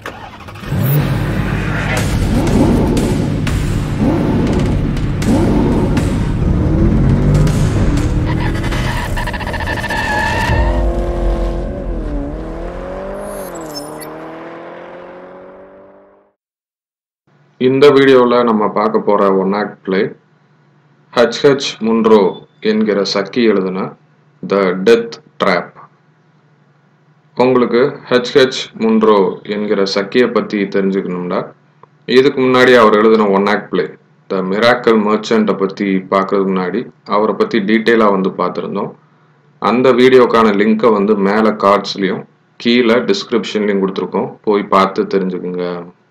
இந்த வீடியோவில் நம்ம பார்க்க போகிற one act play H H Munro என்கிற சக்கி எழுதின த டெத் ட்ராப் உங்களுக்கு ஹெச்ஹெச் முன்ரோ என்கிற சக்கியை பற்றி தெரிஞ்சுக்கணும்னா இதுக்கு முன்னாடி அவர் எழுதின one act play the miracle merchant பற்றி பார்க்கறதுக்கு முன்னாடி அவரை பற்றி டீட்டெயிலாக வந்து பார்த்துருந்தோம் அந்த வீடியோக்கான லிங்க்கை வந்து மேலே கார்ட்ஸ்லேயும் கீழே டிஸ்கிரிப்ஷன்லையும் கொடுத்துருக்கோம் போய் பார்த்து தெரிஞ்சுக்குங்க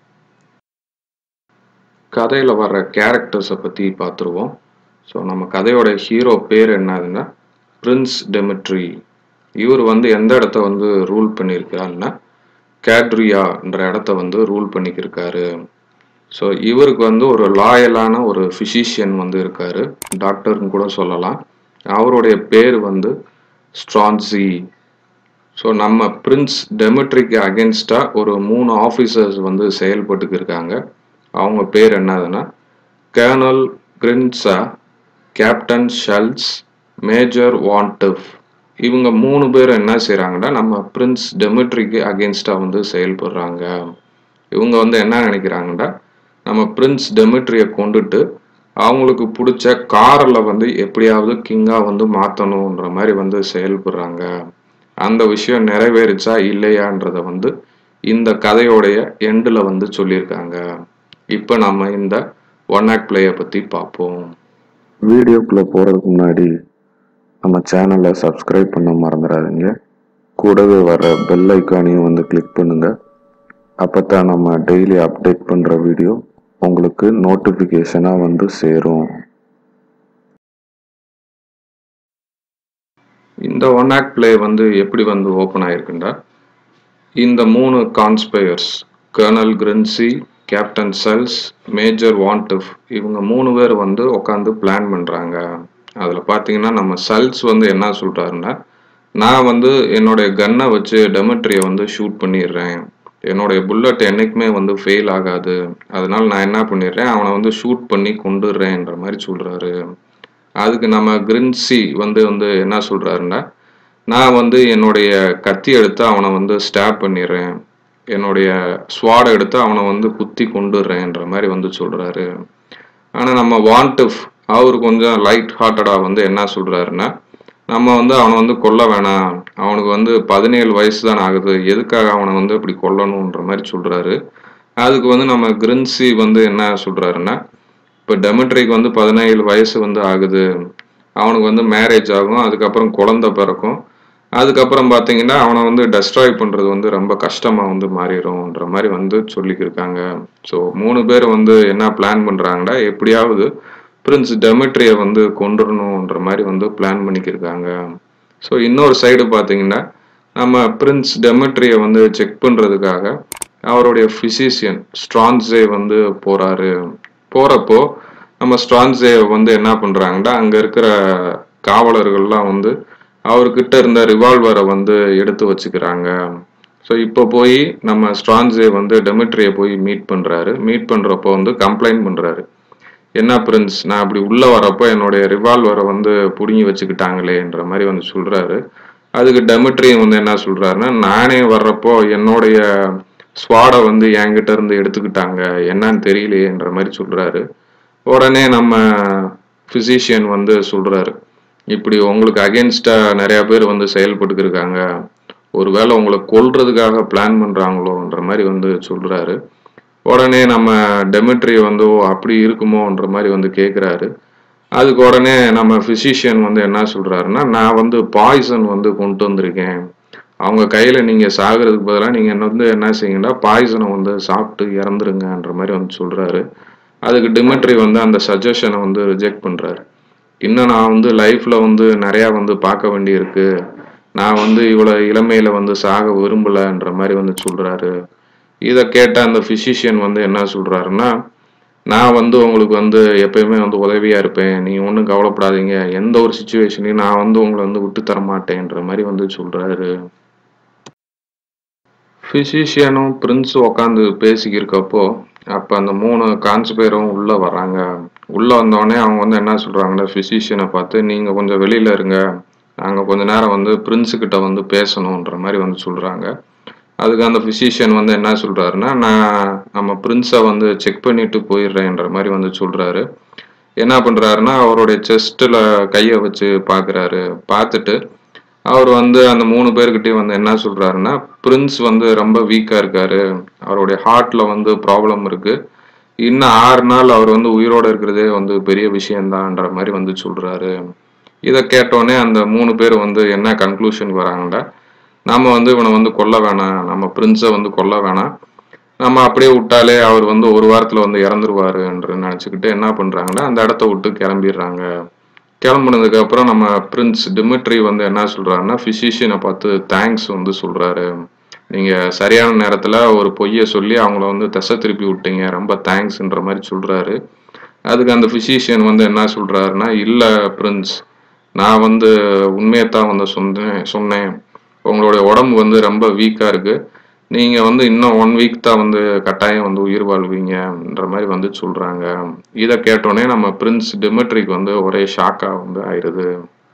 கதையில் வர்ற கேரக்டர்ஸை பற்றி பார்த்துருவோம் ஸோ நம்ம கதையோட ஹீரோ பேர் என்னதுன்னா பிரின்ஸ் டெமிட்ரி இவர் வந்து எந்த இடத்த வந்து ரூல் பண்ணியிருக்கிறாருன்னா கேட்ரியான்ற இடத்த வந்து ரூல் பண்ணிக்கிருக்காரு ஸோ இவருக்கு வந்து ஒரு லாயலான ஒரு ஃபிசிஷியன் வந்து இருக்காரு டாக்டர்னு கூட சொல்லலாம் அவருடைய பேர் வந்து ஸ்ட்ரான்சி ஸோ நம்ம பிரின்ஸ் டெமிட்ரிக்கு அகேன்ஸ்டாக ஒரு மூணு ஆஃபீஸர்ஸ் வந்து செயல்பட்டுக்கு இருக்காங்க அவங்க பேர் என்னதுன்னா கேர்னல் கிரின்சா கேப்டன் ஷல்ஸ் மேஜர் வான்டிவ் இவங்க மூணு பேர் என்ன செய்கிறாங்கன்னா நம்ம பிரின்ஸ் டெமிட்ரிக்கு அகேன்ஸ்டாக வந்து செயல்படுறாங்க இவங்க வந்து என்ன நினைக்கிறாங்கன்னா நம்ம பிரின்ஸ் டெமிட்ரியை கொண்டுட்டு அவங்களுக்கு பிடிச்ச காரில் வந்து எப்படியாவது கிங்காக வந்து மாற்றணுன்ற மாதிரி வந்து செயல்படுறாங்க அந்த விஷயம் நிறைவேறிச்சா இல்லையான்றத வந்து இந்த கதையோடைய எண்டில் வந்து சொல்லியிருக்காங்க இப்போ நம்ம இந்த ஒன் ஆக்ட் பிளேயை பற்றி பார்ப்போம் வீடியோக்குள்ளே போகிறதுக்கு முன்னாடி நம்ம சேனலை சப்ஸ்கிரைப் பண்ண மறந்துடாதீங்க கூடவே வர பெல் ஐக்கானையும் வந்து கிளிக் பண்ணுங்க அப்போ தான் நம்ம டெய்லி அப்டேட் பண்ணுற வீடியோ உங்களுக்கு நோட்டிஃபிகேஷனாக வந்து சேரும் இந்த ஒன் ஆக்ட் பிளே வந்து எப்படி வந்து ஓப்பன் ஆயிருக்குண்டா இந்த மூணு கான்ஸ்பயர்ஸ் கர்னல் கிரின்சி கேப்டன் செல்ஸ் மேஜர் வான்டிவ் இவங்க மூணு பேர் வந்து உட்காந்து பிளான் பண்ணுறாங்க அதில் பார்த்தீங்கன்னா நம்ம செல்ஸ் வந்து என்ன சொல்கிறாருன்னா நான் வந்து என்னுடைய கன்னை வச்சு டெமெட்ரியை வந்து ஷூட் பண்ணிடுறேன் என்னுடைய புல்லட் என்றைக்குமே வந்து ஃபெயில் ஆகாது அதனால நான் என்ன பண்ணிடுறேன் அவனை வந்து ஷூட் பண்ணி கொண்டுடுறேன்ற மாதிரி சொல்கிறாரு அதுக்கு நம்ம கிரின்சி வந்து வந்து என்ன சொல்கிறாருன்னா நான் வந்து என்னுடைய கத்தி எடுத்து அவனை வந்து ஸ்டாப் பண்ணிடுறேன் என்னுடைய ஸ்வாடை எடுத்து அவனை வந்து குத்தி கொண்டுடுறேன்ற மாதிரி வந்து சொல்கிறாரு ஆனால் நம்ம வான்டிவ் அவர் கொஞ்சம் லைட் ஹார்ட்டடாக வந்து என்ன சொல்கிறாருன்னா நம்ம வந்து அவனை வந்து கொல்ல வேணாம் அவனுக்கு வந்து பதினேழு வயசு தான் ஆகுது எதுக்காக அவனை வந்து இப்படி கொல்லணுன்ற மாதிரி சொல்கிறாரு அதுக்கு வந்து நம்ம கிரின்சி வந்து என்ன சொல்கிறாருன்னா இப்போ டெமெட்ரிக்கு வந்து பதினேழு வயசு வந்து ஆகுது அவனுக்கு வந்து மேரேஜ் ஆகும் அதுக்கப்புறம் குழந்தை பிறக்கும் அதுக்கப்புறம் பார்த்தீங்கன்னா அவனை வந்து டெஸ்ட்ராய் பண்ணுறது வந்து ரொம்ப கஷ்டமாக வந்து மாறிடும்ன்ற மாதிரி வந்து சொல்லிக்கிருக்காங்க ஸோ மூணு பேர் வந்து என்ன பிளான் பண்ணுறாங்கன்னா எப்படியாவது பிரின்ஸ் டெமெட்ரியை வந்து கொண்டுடணுன்ற மாதிரி வந்து பிளான் பண்ணிக்கிருக்காங்க ஸோ இன்னொரு சைடு பார்த்தீங்கன்னா நம்ம பிரின்ஸ் டெமெட்ரியை வந்து செக் பண்ணுறதுக்காக அவருடைய ஃபிசிஷியன் ஸ்ட்ரான்ஸே வந்து போகிறாரு போகிறப்போ நம்ம ஸ்ட்ரான்ஸே வந்து என்ன பண்ணுறாங்கன்னா அங்கே இருக்கிற காவலர்கள்லாம் வந்து அவர்கிட்ட இருந்த ரிவால்வரை வந்து எடுத்து வச்சுக்கிறாங்க ஸோ இப்போ போய் நம்ம ஸ்ட்ரான்ஸே வந்து டெமிட்ரியை போய் மீட் பண்ணுறாரு மீட் பண்ணுறப்போ வந்து கம்ப்ளைண்ட் பண்ணுறாரு என்ன பிரின்ஸ் நான் அப்படி உள்ளே வரப்போ என்னுடைய ரிவால்வரை வந்து பிடுங்கி வச்சுக்கிட்டாங்களேன்ற மாதிரி வந்து சொல்கிறாரு அதுக்கு டெமிட்ரியும் வந்து என்ன சொல்கிறாருன்னா நானே வர்றப்போ என்னுடைய ஸ்வாடை வந்து என்கிட்ட இருந்து எடுத்துக்கிட்டாங்க என்னன்னு தெரியலையேன்ற மாதிரி சொல்கிறாரு உடனே நம்ம ஃபிசிஷியன் வந்து சொல்கிறாரு இப்படி உங்களுக்கு அகேன்ஸ்டாக நிறையா பேர் வந்து செயல்பட்டுக்கு இருக்காங்க ஒருவேளை உங்களை கொல்றதுக்காக பிளான் பண்ணுறாங்களோன்ற மாதிரி வந்து சொல்கிறாரு உடனே நம்ம டெமிட்ரி வந்து ஓ அப்படி இருக்குமோன்ற மாதிரி வந்து கேட்குறாரு அதுக்கு உடனே நம்ம ஃபிசிஷியன் வந்து என்ன சொல்கிறாருன்னா நான் வந்து பாய்சன் வந்து கொண்டு வந்திருக்கேன் அவங்க கையில் நீங்கள் சாகிறதுக்கு பதிலாக நீங்கள் என்ன வந்து என்ன செய்யுங்கன்னா பாய்சனை வந்து சாப்பிட்டு இறந்துருங்கன்ற மாதிரி வந்து சொல்கிறாரு அதுக்கு டிமிட்ரி வந்து அந்த சஜஷனை வந்து ரிஜெக்ட் பண்ணுறாரு இன்னும் நான் வந்து லைஃப்பில் வந்து நிறையா வந்து பார்க்க வேண்டியிருக்கு நான் வந்து இவ்வளோ இளமையில் வந்து சாக விரும்பலைன்ற மாதிரி வந்து சொல்கிறாரு இதை கேட்ட அந்த ஃபிசிஷியன் வந்து என்ன சொல்கிறாருன்னா நான் வந்து உங்களுக்கு வந்து எப்பயுமே வந்து உதவியாக இருப்பேன் நீங்கள் ஒன்றும் கவலைப்படாதீங்க எந்த ஒரு சுச்சுவேஷனையும் நான் வந்து உங்களை வந்து விட்டு தர மாட்டேன்ற மாதிரி வந்து சொல்கிறாரு ஃபிசிஷியனும் பிரின்ஸும் உட்காந்து பேசிக்கிருக்கப்போ அப்போ அந்த மூணு கான்ஸ்பேரும் உள்ளே வராங்க உள்ளே வந்தோடனே அவங்க வந்து என்ன சொல்கிறாங்கன்னா ஃபிசிஷியனை பார்த்து நீங்கள் கொஞ்சம் வெளியில் இருங்க நாங்கள் கொஞ்ச நேரம் வந்து பிரின்ஸுக்கிட்ட வந்து பேசணுன்ற மாதிரி வந்து சொல்கிறாங்க அதுக்கு அந்த ஃபிசிஷியன் வந்து என்ன சொல்கிறாருன்னா நான் நம்ம பிரின்ஸை வந்து செக் பண்ணிட்டு போயிடுறேன்ற மாதிரி வந்து சொல்கிறாரு என்ன பண்ணுறாருன்னா அவருடைய செஸ்ட்டில் கையை வச்சு பார்க்குறாரு பார்த்துட்டு அவர் வந்து அந்த மூணு பேர்கிட்டயும் வந்து என்ன சொல்றாருன்னா பிரின்ஸ் வந்து ரொம்ப வீக்கா இருக்காரு அவருடைய ஹார்ட்ல வந்து ப்ராப்ளம் இருக்கு இன்னும் ஆறு நாள் அவர் வந்து உயிரோட இருக்கிறதே வந்து பெரிய விஷயம்தான்ற மாதிரி வந்து சொல்றாரு இதை கேட்டோடனே அந்த மூணு பேர் வந்து என்ன கன்க்ளூஷன் வராங்கன்னா நம்ம வந்து இவனை வந்து கொல்ல வேணாம் நம்ம பிரின்ஸை வந்து கொல்ல வேணாம் நம்ம அப்படியே விட்டாலே அவர் வந்து ஒரு வாரத்துல வந்து இறந்துருவாருன்ற நினச்சிக்கிட்டு என்ன பண்றாங்கன்னா அந்த இடத்த விட்டு கிளம்பிடுறாங்க கிளம்புனதுக்கு அப்புறம் நம்ம பிரின்ஸ் டிமிட்ரி வந்து என்ன சொல்றாருன்னா ஃபிசிஷியனை பார்த்து தேங்க்ஸ் வந்து சொல்றாரு நீங்க சரியான நேரத்துல ஒரு பொய்யை சொல்லி அவங்கள வந்து திசை திருப்பி விட்டீங்க ரொம்ப தேங்க்ஸ்ன்ற மாதிரி சொல்றாரு அதுக்கு அந்த ஃபிசிஷியன் வந்து என்ன சொல்றாருன்னா இல்ல பிரின்ஸ் நான் வந்து உண்மையைத்தான் வந்து சொன்னேன் சொன்னேன் உங்களுடைய உடம்பு வந்து ரொம்ப வீக்கா இருக்கு நீங்க வந்து இன்னும் ஒன் வீக் தான் வந்து கட்டாயம் வந்து உயிர் வாழ்வீங்கன்ற மாதிரி வந்து சொல்றாங்க இதை கேட்டோடனே நம்ம பிரின்ஸ் டிமெட்ரிக்கு வந்து ஒரே ஷாக்கா வந்து ஆயிடுது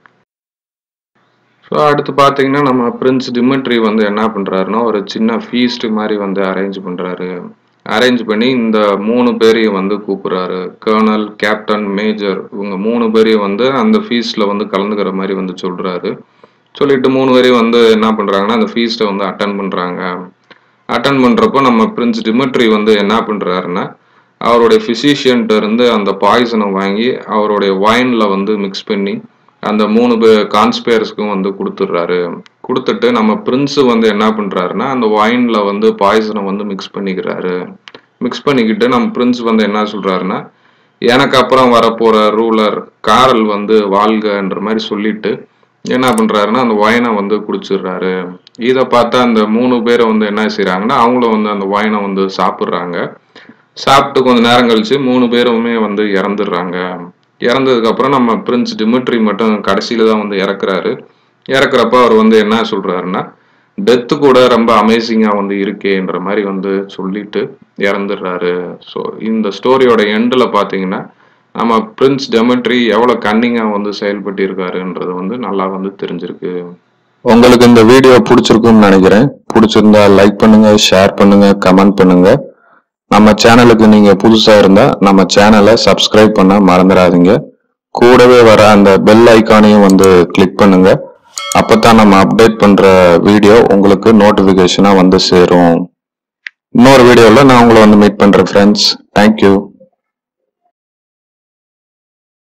ஸோ அடுத்து பார்த்தீங்கன்னா நம்ம பிரின்ஸ் டிமெட்ரி வந்து என்ன பண்றாருன்னா ஒரு சின்ன ஃபீஸ்ட் மாதிரி வந்து அரேஞ்ச் பண்றாரு அரேஞ்ச் பண்ணி இந்த மூணு பேரையும் வந்து கூப்பிடுறாரு கர்னல் கேப்டன் மேஜர் இவங்க மூணு பேரையும் வந்து அந்த ஃபீஸ்ட்ல வந்து கலந்துக்கிற மாதிரி வந்து சொல்றாரு சொல்லிட்டு மூணு பேரையும் வந்து என்ன பண்றாங்கன்னா அந்த ஃபீஸ்ட்டை வந்து அட்டன் பண்றாங்க அட்டன் பண்றப்போ நம்ம பிரின்ஸ் டிமிட்ரி வந்து என்ன பண்றாருன்னா அவருடைய physician-ட்ட இருந்து அந்த பாய்சனை வாங்கி அவருடைய வைன்ல வந்து மிக்ஸ் பண்ணி அந்த மூணு பேர் கான்ஸ்பேர்ஸ்க்கும் வந்து கொடுத்துட்றாரு கொடுத்துட்டு நம்ம பிரின்ஸ் வந்து என்ன பண்றாருன்னா அந்த வைன்ல வந்து பாய்சனை வந்து மிக்ஸ் பண்ணிக்கிறாரு மிக்ஸ் பண்ணிக்கிட்டு நம்ம பிரின்ஸ் வந்து என்ன சொல்றாருன்னா எனக்கு அப்புறம் வரப்போற ரூலர் காரல் வந்து வாழ்கன்ற மாதிரி சொல்லிட்டு என்ன பண்றாருன்னா அந்த ஒயினை வந்து குடிச்சிடுறாரு இதை பார்த்தா அந்த மூணு பேரை வந்து என்ன செய்றாங்கன்னா அவங்களும் வந்து அந்த ஒயினை வந்து சாப்பிட்றாங்க சாப்பிட்டு கொஞ்ச நேரம் கழிச்சு மூணு பேருமே வந்து இறந்துடுறாங்க இறந்ததுக்கு அப்புறம் நம்ம பிரின்ஸ் டிமிட்ரி மட்டும் கடைசியில தான் வந்து இறக்குறாரு இறக்குறப்ப அவர் வந்து என்ன சொல்றாருன்னா டெத்து கூட ரொம்ப அமேசிங்கா வந்து இருக்கேன்ற மாதிரி வந்து சொல்லிட்டு இறந்துடுறாரு ஸோ இந்த ஸ்டோரியோட எண்டில் பார்த்தீங்கன்னா நம்ம பிரின்ஸ் டெமெட்ரி எவ்வளோ கன்னிங்காக வந்து செயல்பட்டு இருக்காருன்றது வந்து நல்லா வந்து தெரிஞ்சிருக்கு உங்களுக்கு இந்த வீடியோ பிடிச்சிருக்கும்னு நினைக்கிறேன் பிடிச்சிருந்தா லைக் பண்ணுங்க ஷேர் பண்ணுங்க கமெண்ட் பண்ணுங்க நம்ம சேனலுக்கு நீங்க புதுசா இருந்தா நம்ம சேனலை சப்ஸ்கிரைப் பண்ண மறந்துடாதீங்க கூடவே வர அந்த பெல் ஐகானையும் வந்து கிளிக் பண்ணுங்க அப்பதான் நம்ம அப்டேட் பண்ற வீடியோ உங்களுக்கு நோட்டிபிகேஷனா வந்து சேரும் இன்னொரு வீடியோல நான் உங்களை வந்து மீட் பண்றேன் ஃப்ரெண்ட்ஸ் தேங்க்யூ